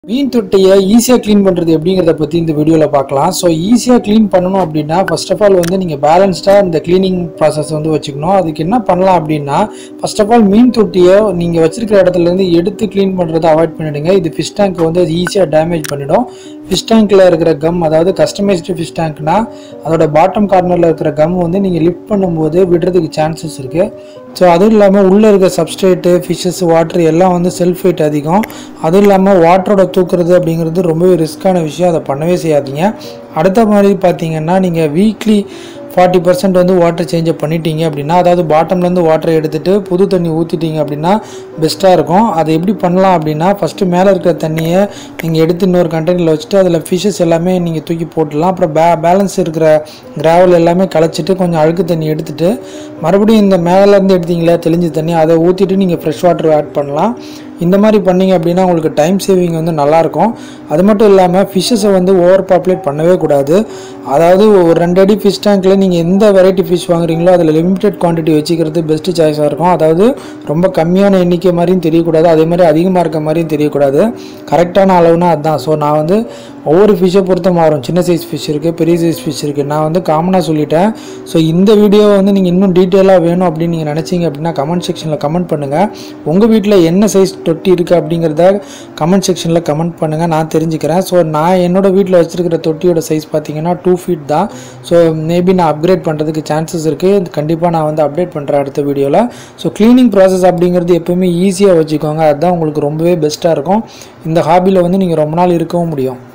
மீன் தொட்டியை ஈஸியாக க்ளீன் பண்ணுறது எப்படிங்கிறத பற்றி இந்த வீடியோவில் பார்க்கலாம் ஸோ ஈஸியாக க்ளீன் பண்ணணும் அப்படின்னா ஃபர்ஸ்ட் ஆஃப் ஆல் வந்து நீங்கள் பேலன்ஸ்டாக இந்த க்ளீனிங் ப்ராசஸ் வந்து வச்சுக்கணும் அதுக்கு என்ன பண்ணலாம் அப்படின்னா ஃபர்ஸ்ட் ஆஃப் ஆல் மீன் தொட்டியை நீங்கள் வச்சிருக்கிற இடத்துலேருந்து எடுத்து க்ளீன் பண்ணுறதை அவாய்ட் பண்ணிடுங்க இது ஃபிஷ் டேங்க் வந்து அது ஈஸியாக டேமேஜ் பண்ணிடும் ஃபிஷ் டேங்க்கில் இருக்கிற கம் அதாவது கஸ்டமைஸ்டு ஃபிஷ் டேங்க்னா அதோட பாட்டம் கார்னரில் இருக்கிற கம் வந்து நீங்கள் லிஃப்ட் பண்ணும்போது விடுறதுக்கு சான்சஸ் இருக்குது ஸோ அதுவும் இல்லாமல் உள்ளே இருக்க சப்ஸ்ட்ரேட்டு ஃபிஷ்ஷஸ் வாட்டர் எல்லாம் வந்து செல்ஃப் வெயிட் அதிகம் அதுவும் இல்லாமல் வாட்டரோட தூக்குறது அப்படிங்கிறது ரொம்பவே ரிஸ்க்கான விஷயம் அதை பண்ணவே செய்யாதீங்க அடுத்த மாதிரி பார்த்தீங்கன்னா நீங்கள் வீக்லி ஃபார்ட்டி பர்சன்ட் வந்து வாட்டர் சேஞ்சை பண்ணிட்டீங்க அப்படின்னா அதாவது பாட்டம்லேருந்து வாட்டரை எடுத்துகிட்டு புது தண்ணி ஊற்றிட்டீங்க அப்படின்னா பெஸ்ட்டாக இருக்கும் அதை எப்படி பண்ணலாம் அப்படின்னா ஃபஸ்ட்டு மேலே இருக்கிற தண்ணியை நீங்கள் எடுத்து இன்னொரு கண்டெய்னரில் வச்சுட்டு அதில் ஃபிஷ்ஷஸ் எல்லாமே நீங்கள் தூக்கி போட்டுடலாம் அப்புறம் பே பேலன்ஸ் இருக்கிற கிராவல் எல்லாமே களைச்சிட்டு கொஞ்சம் அழுக்கு தண்ணி எடுத்துட்டு மறுபடியும் இந்த மேலேருந்து எடுத்தீங்களா தெளிஞ்ச தண்ணி அதை ஊற்றிட்டு நீங்கள் ஃப்ரெஷ் வாட்டர் ஆட் பண்ணலாம் இந்த மாதிரி பண்ணீங்க அப்படின்னா உங்களுக்கு டைம் சேவிங் வந்து நல்லாயிருக்கும் அது மட்டும் இல்லாமல் ஃபிஷ்ஷஸை வந்து ஓவர் பாப்புலேட் பண்ணவே கூடாது அதாவது ஒரு ரெண்டு அடி ஃபிஷ் டேங்க்கில் நீங்கள் எந்த வெரைட்டி ஃபிஷ் வாங்குறீங்களோ அதில் லிமிடெட் குவான்டிட்டி வச்சுக்கிறது பெஸ்ட்டு சாய்ஸாக இருக்கும் அதாவது ரொம்ப கம்மியான எண்ணிக்கை மாதிரியும் தெரியக்கூடாது அதே மாதிரி அதிகமாக இருக்க மாதிரியும் தெரியக்கூடாது கரெக்டான அளவுனா அதுதான் ஸோ நான் வந்து ஒவ்வொரு ஃபிஷ்ஷை பொறுத்த மாறும் சின்ன சைஸ் ஃபிஷ் இருக்குது பெரிய சைஸ் ஃபிஷ் இருக்குது நான் வந்து காமனாக சொல்லிட்டேன் ஸோ இந்த வீடியோவை வந்து நீங்கள் இன்னும் டீட்டெயிலாக வேணும் அப்படின்னு நீங்கள் நினச்சிங்க அப்படின்னா கமெண்ட் செக்ஷனில் கமெண்ட் பண்ணுங்கள் உங்கள் வீட்டில் என்ன சைஸ் தொட்டி இருக்குது அப்படிங்கிறத கமெண்ட் செக்ஷனில் கமெண்ட் பண்ணுங்கள் நான் தெரிஞ்சுக்கிறேன் ஸோ நான் என்னோடய வீட்டில் வச்சுருக்கிற தொட்டியோட சைஸ் பார்த்தீங்கன்னா டூ ஃபீட் தான் ஸோ மேபி நான் அப்கிரேட் பண்ணுறதுக்கு சான்சஸ் இருக்குது கண்டிப்பாக நான் வந்து அப்டேட் பண்ணுறேன் அடுத்த வீடியோவில் ஸோ க்ளீனிங் ப்ராசஸ் அப்படிங்கிறது எப்போவுமே ஈஸியாக வச்சுக்கோங்க அதுதான் உங்களுக்கு ரொம்பவே பெஸ்ட்டாக இருக்கும் இந்த ஹாபியில் வந்து நீங்கள் ரொம்ப நாள் இருக்கவும் முடியும்